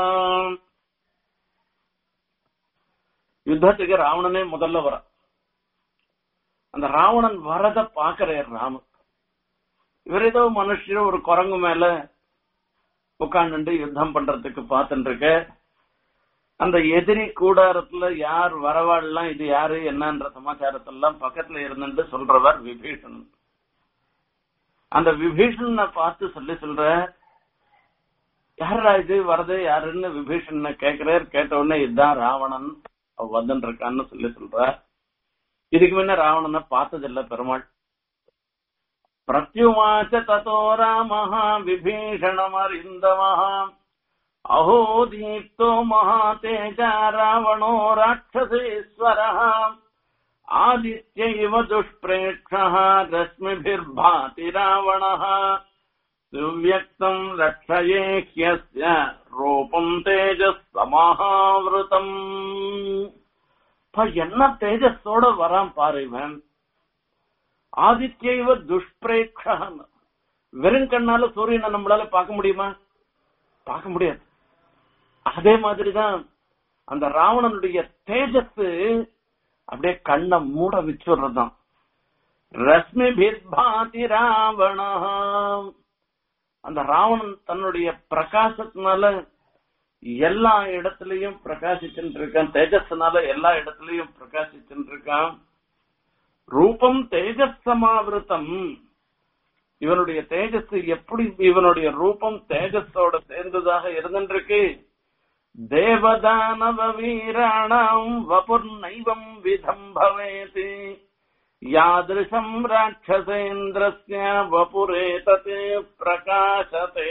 யுத்தத்துக்கு ராவணனே முதல்ல வர அந்த ராவணன் வரத பாக்குறார் ராமன் இவர் ஏதோ மனுஷர் ஒரு குரங்கு மேல உட்கார்ந்து யுத்தம் பண்றதுக்கு பார்த்துட்டு இருக்க அந்த எதிரி கூடாரத்துல யார் வரவாள்லாம் இது யாரு என்னன்ற சமாச்சாரத்தெல்லாம் பக்கத்துல இருந்துட்டு சொல்றவர் விபீஷணன் அந்த விபீஷணனை பார்த்து சொல்லி சொல்ற யாரா இது வரது யாருன்னு விபீஷணனை கேக்குறார் கேட்ட உடனே இதுதான் ராவணன் வந்துட்டு இருக்கான்னு சொல்லி சொல்ற இதுக்கு முன்ன ராவணனை பார்த்ததில்ல பெருமாள் பிரத்யுமாச்ச ததோ ராமஹ விபீஷணமரிந்தமஹ अहो दीप्तो महातेजा रावणो राक्षसेश्वरः आदित्य इव दुष्प्रेक्षः रश्मिभिर्भाति रावणः सुव्यक्तम् रक्षये ह्यस्य रूपम् तेजः समावृतम् என்ன தேஜஸோட வரான் பாரு இவன் ஆதித்ய இவ துஷ்பிரேக்ஷன் வெறும் கண்ணால சூரியனை நம்மளால பார்க்க முடியுமா பார்க்க முடியாது அதே மாதிரிதான் அந்த ராவணனுடைய தேஜஸ் அப்படியே கண்ணை மூட வச்சுடுறதுதான் ரஷ்மி பிர்பாதி ராவண அந்த ராவணன் தன்னுடைய பிரகாசத்தினால எல்லா இடத்துலயும் பிரகாசிச்சுட்டு இருக்கான் தேஜஸ்னால எல்லா இடத்துலயும் பிரகாசிச்சுட்டு இருக்கான் ரூபம் தேஜஸ் சமாவிருத்தம் இவனுடைய தேஜஸ் எப்படி இவனுடைய ரூபம் தேஜஸோட சேர்ந்ததாக இருந்திருக்கு தேவதானவ வீராணாம் வபுர்நைவம் விதம் பவேதி யாதிருஷம் ராட்சசேந்திரஸ்ய வபுரேததே பிரகாசதே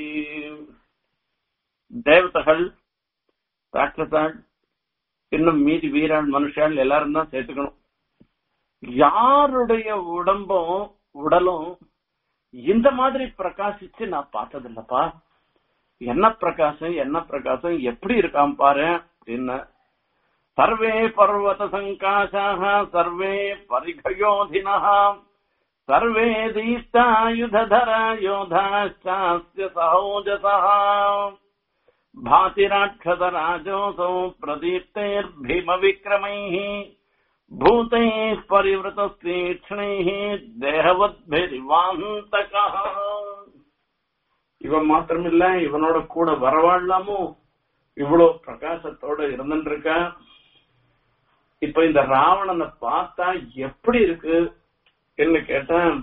தேவதைகள் ராட்சசாள் இன்னும் மீதி வீரான் மனுஷாள் எல்லாரும் தான் சேர்த்துக்கணும் யாருடைய உடம்பும் உடலும் இந்த மாதிரி பிரகாசிச்சு நான் பார்த்ததில்லப்பா என்ன பிரகாசம் என்ன பிரகாசம் எப்படி இருக்கான் பாரு என்ன சர்வே பர்வத சங்காசாக சர்வே பரிகயோதினா சர்வே தீப்தாயுதர யோதாச்சாஸ்ய சகோஜசா भाति राक्षस राजोऽसौ प्रदीप्तैर्भीम विक्रमैः भूतैः परिवृतस्तीक्ष्णैः தேகவத்பிரிவாந்தகः இவன் மாத்திரமில்ல இவனோட கூட வரவாழலாமோ இவ்வளவு பிரகாசத்தோட இருந்துட்டு இருக்க இப்ப இந்த ராவணனை பார்த்தா எப்படி இருக்கு என்ன கேட்டேன்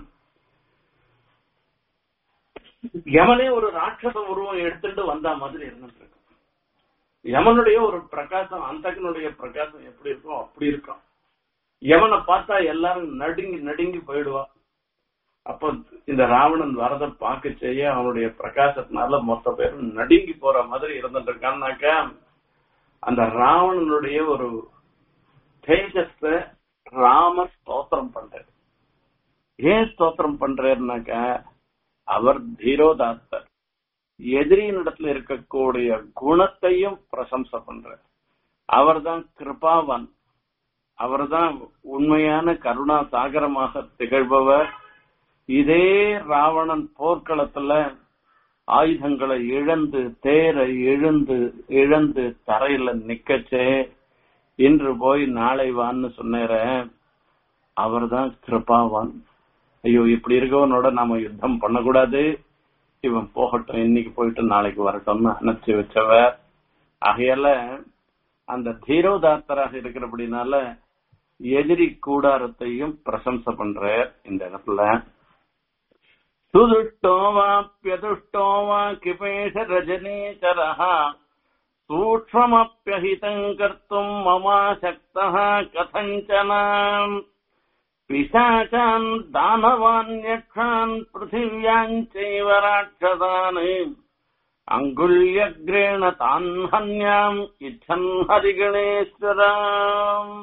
யமனே ஒரு ராட்சச உருவம் எடுத்துட்டு வந்த மாதிரி இருந்துட்டு இருக்கு யமனுடைய ஒரு பிரகாசம் அந்தகனுடைய பிரகாசம் எப்படி இருக்கும் அப்படி இருக்கும் யமனை பார்த்தா எல்லாரும் நடுங்கி நடுங்கி போயிடுவா அப்ப இந்த ராவணன் வரத பார்க்க செய்ய அவனுடைய பிரகாசத்தினால மொத்த பேரும் நடுங்கி போற மாதிரி இருந்துட்டு இருக்கான்னாக்க அந்த ராவணனுடைய ஒரு தேஜஸ ராம ஸ்தோத்திரம் பண்றாரு ஏன் ஸ்தோத்திரம் பண்றாருனாக்க அவர் தீரோதாத்தர் எதிரியினிடத்துல இருக்கக்கூடிய குணத்தையும் பிரசம்சை பண்ற அவர்தான் கிருபாவான் அவர்தான் உண்மையான கருணா சாகரமாக திகழ்பவர் இதே ராவணன் போர்க்களத்துல ஆயுதங்களை இழந்து தேரை இழந்து இழந்து தரையில நிக்கச்சே இன்று போய் நாளை வான்னு சொன்னேற அவர்தான் கிருபாவான் ஐயோ இப்படி இருக்கவனோட நாம யுத்தம் பண்ணக்கூடாது இவன் போகட்டும் இன்னைக்கு போயிட்டு நாளைக்கு வரட்டும்னு அனுப்பிச்சு வச்சவர் ஆகையால அந்த தீரோதார்த்தராக இருக்கிறபடினால எதிரி கூடாரத்தையும் பிரசம்சை பண்ற இந்த இடத்துல சுதுஷ்டோ வாப்பியதுஷ்டோ வா கிபேஷ ரஜனீச்சரः சூக்ஷ்மப்பியஹிதम् कर्तुम् ममाशक्तः कथञ्चन पिशाचान् दानवान् यक्षान् पृथिव्याम् चैव राक्षसान् अङ्गुल्यग्रेण तान् हन्याम् इच्छन् हरिगणेश्वराम्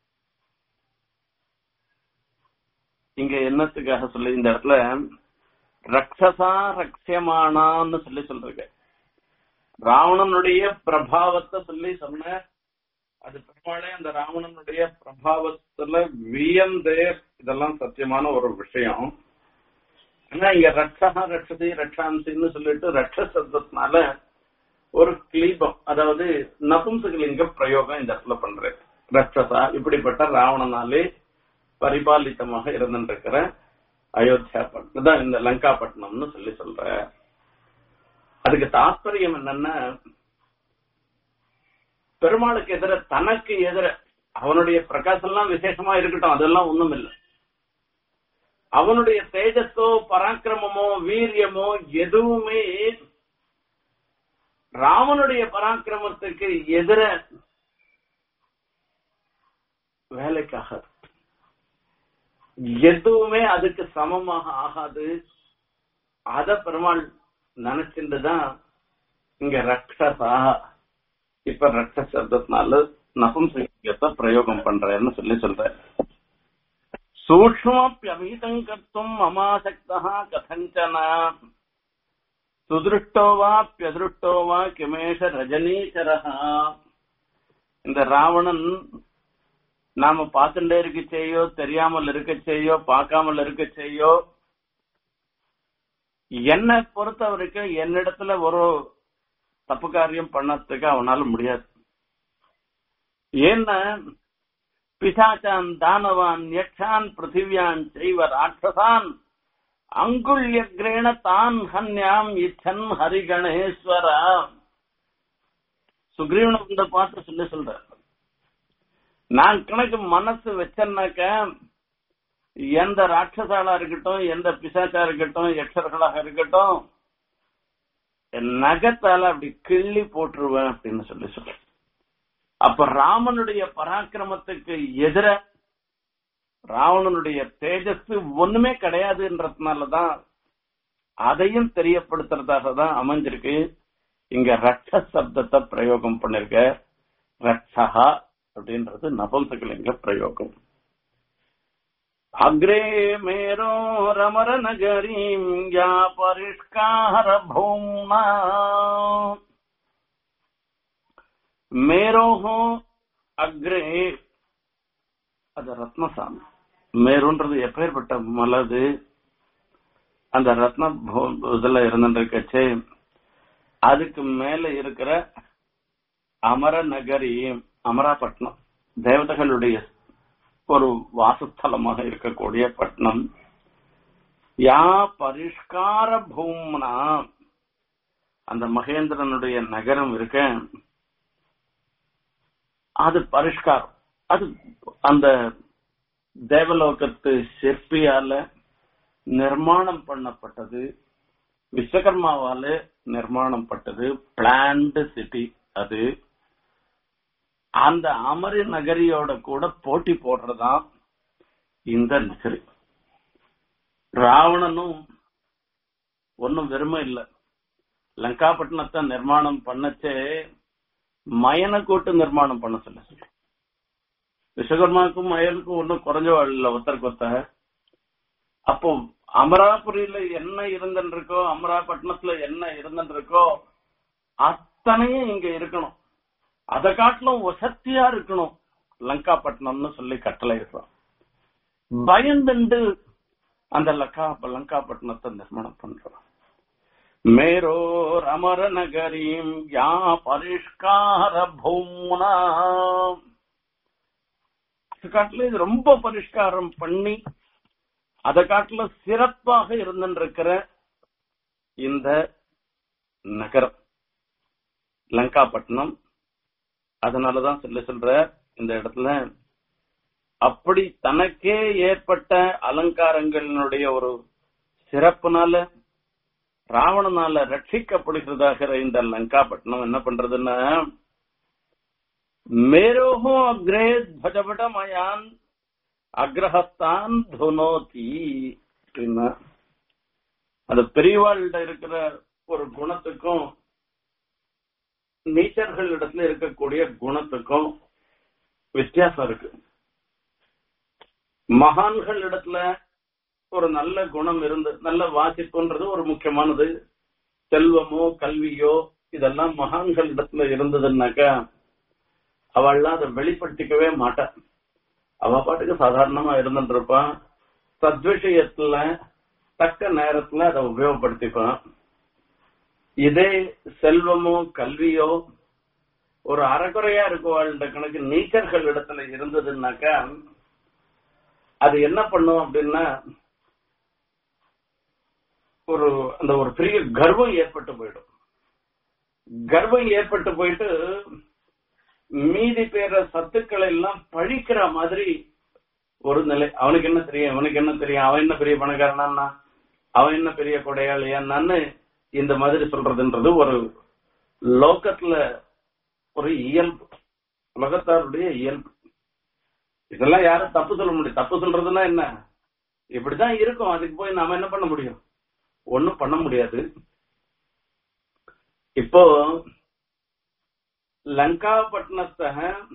இங்க என்னத்துக்காக சொல்லி இந்த இடத்துல ரக்ஷசா ரக்ஷமானான்னு சொல்லி சொல்றீங்க ராவணனுடைய பிரபாவத்தை சொல்லி சொன்ன அது பெருமாளே அந்த ராவணனுடைய பிரபாவத்துல வியந்தே இதெல்லாம் சத்தியமான ஒரு விஷயம் ஆனா இங்க ரட்சகா ரட்சதி ரட்சாம்சின்னு சொல்லிட்டு ரட்ச சப்தத்தினால ஒரு கிளீபம் அதாவது நபும்சகலிங்க பிரயோகம் இந்த இடத்துல பண்றேன் ரட்சசா இப்படிப்பட்ட ராவணனாலே பரிபாலித்தமாக இருந்திருக்கிற அயோத்தியா பட்டினம் தான் இந்த லங்கா பட்டணம்னு சொல்லி சொல்ற அதுக்கு தாற்பயம் என்னன்னா பெருமாளுக்கு எதிர தனக்கு எதிர அவனுடைய பிரகாசம் எல்லாம் விசேஷமா இருக்கட்டும் அதெல்லாம் ஒண்ணும் இல்லை அவனுடைய தேஜஸோ பராக்கிரமமோ வீரியமோ எதுவுமே ராமனுடைய பராக்கிரமத்துக்கு எதிர வேலைக்காக எதுவுமே அதுக்கு சமமாக ஆகாது அத பெருமாள் நினைச்சுட்டுதான் இங்க ரக்ஷசா இப்ப ரக்ஷ சப்தத்தினால நபும்சகத்தை பிரயோகம் பண்றேன்னு சொல்லி சொல்ற சூக்மப்பியமீதம் கர்த்தும் மமாசக்தா கதஞ்சன சுதிருஷ்டோ வா பியதிருஷ்டோ வா கிமேஷ ரஜனீச்சரஹா இந்த ராவணன் நாம பார்த்துட்டே இருக்க செய்யோ தெரியாமல் இருக்க செய்யோ பார்க்காமல் இருக்க செய்யோ என்னை பொறுத்த வரைக்கும் என்னிடத்துல ஒரு தப்பு காரியம் பண்ணதுக்கு அவனால முடியாது ஏன்னா பிசாச்சான் தானவான் யக்ஷான் பிருத்திவியான் செய்வ ராட்சசான் அங்குல்யக்ரேண தான் ஹன்யாம் இச்சன் ஹரிகணேஸ்வரா சுக்ரீவனை இந்த பார்த்து சொல்லி சொல்ற நான் கணக்கு மனசு வச்சேன்னாக்க எந்த ராட்சசாலா இருக்கட்டும் எந்த பிசாச்சா இருக்கட்டும் யக்ஷர்களாக இருக்கட்டும் என் நகத்தால அப்படி கிள்ளி போட்டுருவேன் அப்படின்னு சொல்லி சொல்ற அப்ப ராமனுடைய பராக்கிரமத்துக்கு எதிர ராவணனுடைய தேஜஸ் ஒண்ணுமே கிடையாதுன்றதுனாலதான் அதையும் தெரியப்படுத்துறதாக தான் அமைஞ்சிருக்கு இங்க ரட்ச சப்தத்தை பிரயோகம் பண்ணிருக்க ரட்சகா அப்படின்றது நபம்சகலிங்க பிரயோகம் அக்ரே மேரோ ரமர நகரீம் யா பரிஷ்கார பூம்னா மேரோஹோ அக்ரே அது ரத்னசாமி மேருன்றது எப்பேற்பட்ட மலது அந்த ரத்ன இதுல இருந்துருக்கச்சே அதுக்கு மேல இருக்கிற அமர நகரி அமராபட்டினம் தேவதைகளுடைய ஒரு வாசஸ்தலமாக இருக்கக்கூடிய பட்டணம் யா பரிஷ்கார பூம்னா அந்த மகேந்திரனுடைய நகரம் இருக்க அது பரிஷ்காரம் அது அந்த தேவலோகத்து சிற்பியால நிர்மாணம் பண்ணப்பட்டது விஸ்வகர்மாவால நிர்மாணம் பட்டது பிளான்டு சிட்டி அது அந்த அமரி நகரியோட கூட போட்டி போடுறதாம் இந்த நகரி ராவணனும் ஒன்னும் வெறுமை இல்ல லங்காபட்டினத்தை நிர்மாணம் பண்ணச்சே மயனை கூட்டு நிர்மாணம் பண்ண சொல்ல சொல்லு விஸ்வகர்மாவுக்கும் மயனுக்கும் ஒன்னும் குறைஞ்ச இல்ல ஒருத்தருக்கு ஒருத்தர் அப்போ அமராபுரியில என்ன இருந்துட்டு இருக்கோ அமராபட்டினத்துல என்ன இருந்துட்டு இருக்கோ அத்தனையும் இங்க இருக்கணும் அதை காட்டிலும் வசத்தியா இருக்கணும் லங்காப்பட்டினம்னு சொல்லி கட்டளை இருக்கிறோம் பயந்துண்டு அந்த லங்கா லங்காப்பட்டினத்தை நிர்மாணம் பண்றோம் மேரோர் அமர நகரீம் யா பரிஷ்கார பூம்னா அது காட்டுல இது ரொம்ப பரிஷ்காரம் பண்ணி அதை காட்டுல சிறப்பாக இருந்திருக்கிற இந்த நகரம் லங்காப்பட்டினம் அதனாலதான் சொல்ல சொல்ற இந்த இடத்துல அப்படி தனக்கே ஏற்பட்ட அலங்காரங்களினுடைய ஒரு சிறப்புனால ராவணனால ரட்சிக்கப்படுகிறதாக இந்த லங்காப்பட்டினம் என்ன பண்றதுன்னா மேரோஹோ அக்ரே துவஜபடமயான் அக்ரஹஸ்தான் துனோதி அப்படின்னா அது பெரியவாள்கிட்ட இருக்கிற ஒரு குணத்துக்கும் நீச்சர்கள் இடத்துல இருக்கக்கூடிய குணத்துக்கும் வித்தியாசம் இருக்கு மகான்கள் இடத்துல ஒரு நல்ல குணம் இருந்து நல்ல வாசிப்புன்றது ஒரு முக்கியமானது செல்வமோ கல்வியோ இதெல்லாம் மகான்கள் இடத்துல இருந்ததுன்னாக்கா அவள்லாம் அதை வெளிப்படுத்திக்கவே மாட்டான் அவ பாட்டுக்கு சாதாரணமா இருந்துட்டு இருப்பான் சத்விஷயத்துல தக்க நேரத்துல அதை உபயோகப்படுத்திப்பான் இதே செல்வமோ கல்வியோ ஒரு அறக்குறையா இருக்குவாழ்ன்ற கணக்கு நீச்சர்கள் இடத்துல இருந்ததுன்னாக்கா அது என்ன பண்ணும் அப்படின்னா ஒரு அந்த ஒரு பெரிய கர்வம் ஏற்பட்டு போயிடும் கர்வம் ஏற்பட்டு போயிட்டு மீதி பேர சத்துக்களை எல்லாம் பழிக்கிற மாதிரி ஒரு நிலை அவனுக்கு என்ன தெரியும் அவனுக்கு என்ன தெரியும் அவன் என்ன பெரிய பணக்காரனா அவன் என்ன பெரிய கொடையாளியான்னு இந்த மாதிரி சொல்றதுன்றது ஒரு லோக்கத்துல ஒரு இயல்பு உலகத்தாருடைய இயல்பு இதெல்லாம் யாரும் தப்பு சொல்ல முடியும் தப்பு சொல்றதுன்னா என்ன இப்படிதான் இருக்கும் அதுக்கு போய் நாம என்ன பண்ண முடியும் ஒண்ணும் பண்ண முடியாது இப்போ லங்காபட்டினத்தை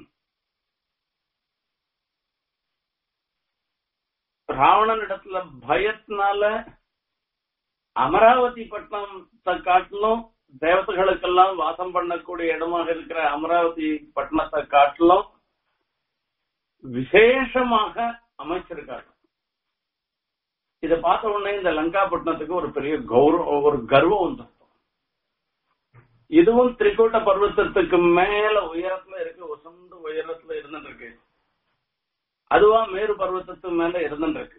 ராவணன் இடத்துல பயத்தினால அமராவதி பட்டணத்தை காட்டிலும் தேவதைகளுக்கெல்லாம் வாசம் பண்ணக்கூடிய இடமாக இருக்கிற அமராவதி பட்டணத்தை காட்டிலும் விசேஷமாக அமைச்சிருக்காங்க இத பார்த்த உடனே இந்த லங்காபட்டினத்துக்கு ஒரு பெரிய கௌரவம் ஒரு கர்வம் வந்து இதுவும் திரிகோட்ட பர்வத்தத்துக்கு மேல உயரத்துல இருக்கு உசந்த உயரத்துல இருந்துட்டு இருக்கு அதுவா மேரு பர்வத்தத்துக்கு மேல இருந்துட்டு இருக்கு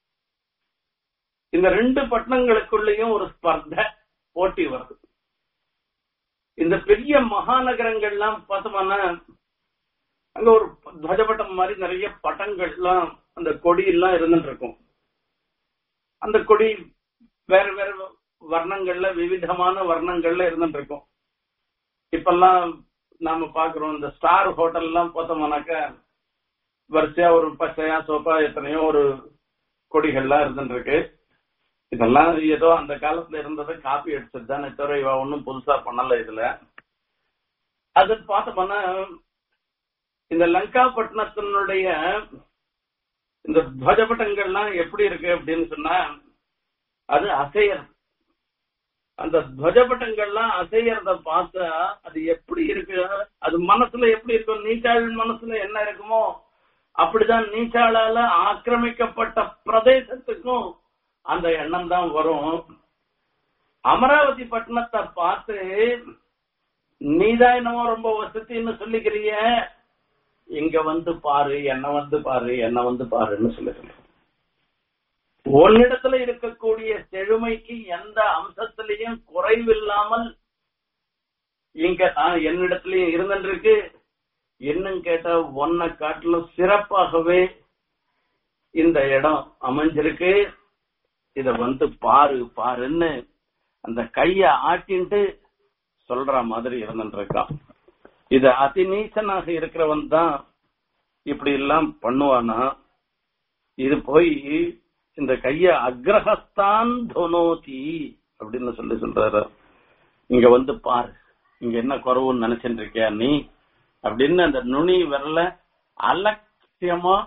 இந்த ரெண்டு பட்டணங்களுக்குள்ளேயும் ஒரு ஸ்பர்த போட்டி வருது இந்த பெரிய மகாநகரங்கள்லாம் பார்த்தோம்னா அங்க ஒரு துவஜபட்டம் மாதிரி நிறைய பட்டங்கள்லாம் அந்த கொடி எல்லாம் இருந்துட்டு இருக்கும் அந்த கொடி வேற வேற வர்ணங்கள்ல விவிதமான வர்ணங்கள்ல இருந்துட்டு இருக்கும் இப்பெல்லாம் நாம பாக்குறோம் இந்த ஸ்டார் ஹோட்டல் எல்லாம் பார்த்தோம்னாக்க வரிசையா ஒரு பச்சையா சோப்பா எத்தனையோ ஒரு கொடிகள்லாம் இருந்துட்டு இருக்கு இதெல்லாம் ஏதோ அந்த காலத்துல இருந்ததை காப்பி அடிச்சது தானே தவிர இவ ஒன்னும் புதுசா பண்ணல இதுல அது பார்த்தோம்னா இந்த லங்காபட்டினத்தினுடைய இந்த துவஜபட்டங்கள்லாம் எப்படி இருக்கு அப்படின்னு சொன்னா அது அசையர் அந்த துவஜபட்டங்கள்லாம் அசையறத பார்த்தா அது எப்படி இருக்கு அது மனசுல எப்படி இருக்கும் நீச்சாள் மனசுல என்ன இருக்குமோ அப்படிதான் நீச்சாளால ஆக்கிரமிக்கப்பட்ட பிரதேசத்துக்கும் அந்த எண்ணம் தான் வரும் அமராவதி பட்டணத்தை பார்த்து நீதான் என்னமோ ரொம்ப வசதின்னு சொல்லிக்கிறிய இங்க வந்து பாரு என்ன வந்து பாரு என்ன வந்து பாருன்னு சொல்லுங்க உன்னிடத்துல இருக்கக்கூடிய செழுமைக்கு எந்த அம்சத்திலையும் குறைவில்லாமல் இங்க ஆஹ், என்னிடத்திலயும் இருந்துருக்கு இன்னும் கேட்டா ஒன்ன காட்டிலும் சிறப்பாகவே இந்த இடம் அமைஞ்சிருக்கு இத வந்து பாரு பாருன்னு அந்த கைய ஆட்டின்ட்டு சொல்ற மாதிரி இருந்துட்டு இருக்கான் இது அதிநீசனாக இருக்கிறவன் தான் இப்படி எல்லாம் பண்ணுவானா இது போய் இந்த கைய அக்ரஹஸ்தான் துனோதி அப்படின்னு சொல்லி சொல்றாரு இங்க வந்து பாரு இங்க என்ன குறவுன்னு நினைச்சிட்டு இருக்கியா நீ அப்படின்னு அந்த நுனி விரல அலட்சியமா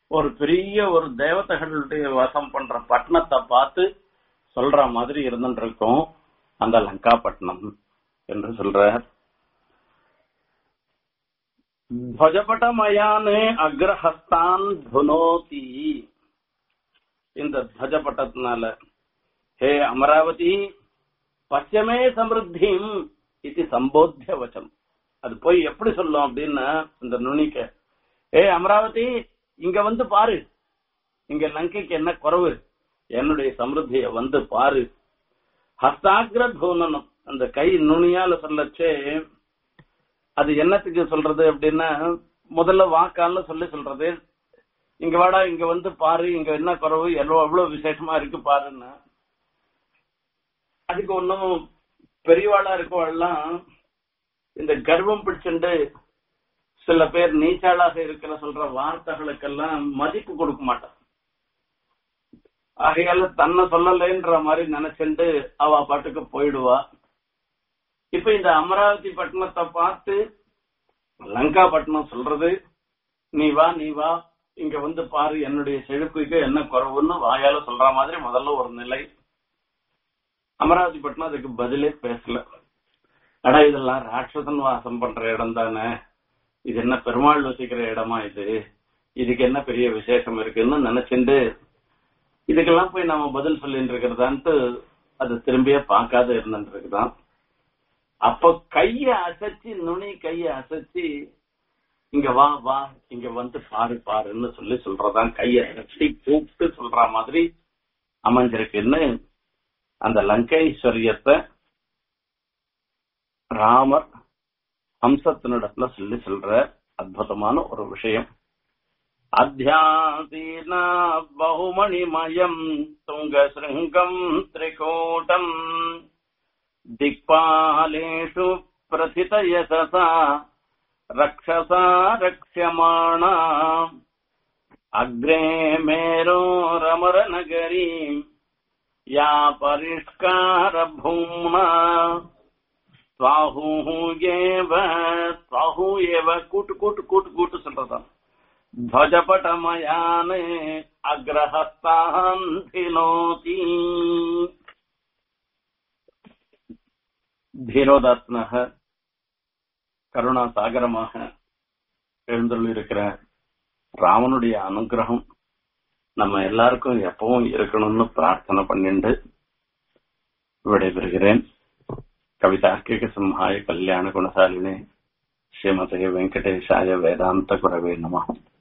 ஒரு பெரிய ஒரு தேவதைகளுடைய வாசம் பண்ற பட்டணத்தை பார்த்து சொல்ற மாதிரி இருந்துட்டு இருக்கும் அந்த லங்காபட்டினம் என்று சொல்றார் துவஜபட்டமயானே அக்ரஹஸ்தான் துனோதி இந்த துவஜபட்டத்தினால ஹே அமராவதி பச்சமே சமிருத்திம் இது சம்போத்திய வச்சம் அது போய் எப்படி சொல்லும் அப்படின்னா இந்த நுனிக்க ஏ அமராவதி இங்க வந்து பாரு இங்க லங்கைக்கு என்ன குறவு என்னுடைய சமிருத்திய வந்து பாரு ஹஸ்தாகிர தூனனம் அந்த கை நுனியால சொல்லச்சே அது என்னத்துக்கு சொல்றது அப்படின்னா முதல்ல வாக்கால சொல்லி சொல்றது இங்க வாடா இங்க வந்து பாரு இங்க என்ன குறவு எவ்வளவு எவ்வளவு விசேஷமா இருக்கு பாருன்னா அதுக்கு ஒன்னும் பெரியவாளா இருக்கவாள்லாம் இந்த கர்வம் பிடிச்சுண்டு சில பேர் நீச்சாளாக இருக்கிற சொல்ற வார்த்தைகளுக்கெல்லாம் மதிப்பு கொடுக்க மாட்டான் ஆகையால தன்னை சொல்லலைன்ற மாதிரி நினைச்சுண்டு அவ பாட்டுக்கு போயிடுவா இப்ப இந்த அமராவதி பட்டணத்தை பார்த்து லங்கா பட்டணம் சொல்றது நீ வா நீ வா இங்க வந்து பாரு என்னுடைய செழுப்புக்கு என்ன குறவுன்னு வாயால சொல்ற மாதிரி முதல்ல ஒரு நிலை அமராவதி பட்டணம் அதுக்கு பதிலே பேசல அடா இதெல்லாம் ராட்சசன் வாசம் பண்ற இடம் தானே இது என்ன பெருமாள் வசிக்கிற இடமா இது இதுக்கு என்ன பெரிய விசேஷம் இருக்குன்னு நினைச்சுண்டு இதுக்கெல்லாம் போய் நம்ம பதில் சொல்லிட்டு இருக்கிறதான்ட்டு அது திரும்பியே பார்க்காத இருந்துட்டு இருக்குதான் அப்ப கைய அசைச்சு நுனி கைய அசைச்சு இங்க வா வா இங்க வந்து பாரு பாருன்னு சொல்லி சொல்றதான் கைய அசைச்சு கூப்பிட்டு சொல்ற மாதிரி அமைஞ்சிருக்குன்னு அந்த லங்கைஸ்வரியத்தை ராமர் ஹம்சத்தினிடத்துல சொல்லி சொல்ற அற்புதமான ஒரு விஷயம் அத்தியாசீனா பகுமணிமயம் துங்க சிருங்கம் திரிகூட்டம் திக்பாலேஷு பிரதித யசசா ரக்ஷசா ரக்ஷமாணா அக்ரே மேரோரமர நகரீம் या परिष्कारभूम्ना स्वाहुः एव स्वाहु एव कुट कुट कुट कुट சொல்றதாம் ध्वजपटमयाने अग्रहस्तान् धिनोति தீரோதாத்மக கருணா சாகரமாக எழுந்துள்ளிருக்கிற ராமனுடைய அனுகிரகம் நம்ம எல்லாருக்கும் எப்பவும் இருக்கணும்னு பிரார்த்தனை பண்ணிண்டு விடைபெறுகிறேன் கவிதார்க்கிக சிம்ஹாய கல்யாண குணசாலினே ஸ்ரீமதே வெங்கடேஷாய வேதாந்த குரவே நம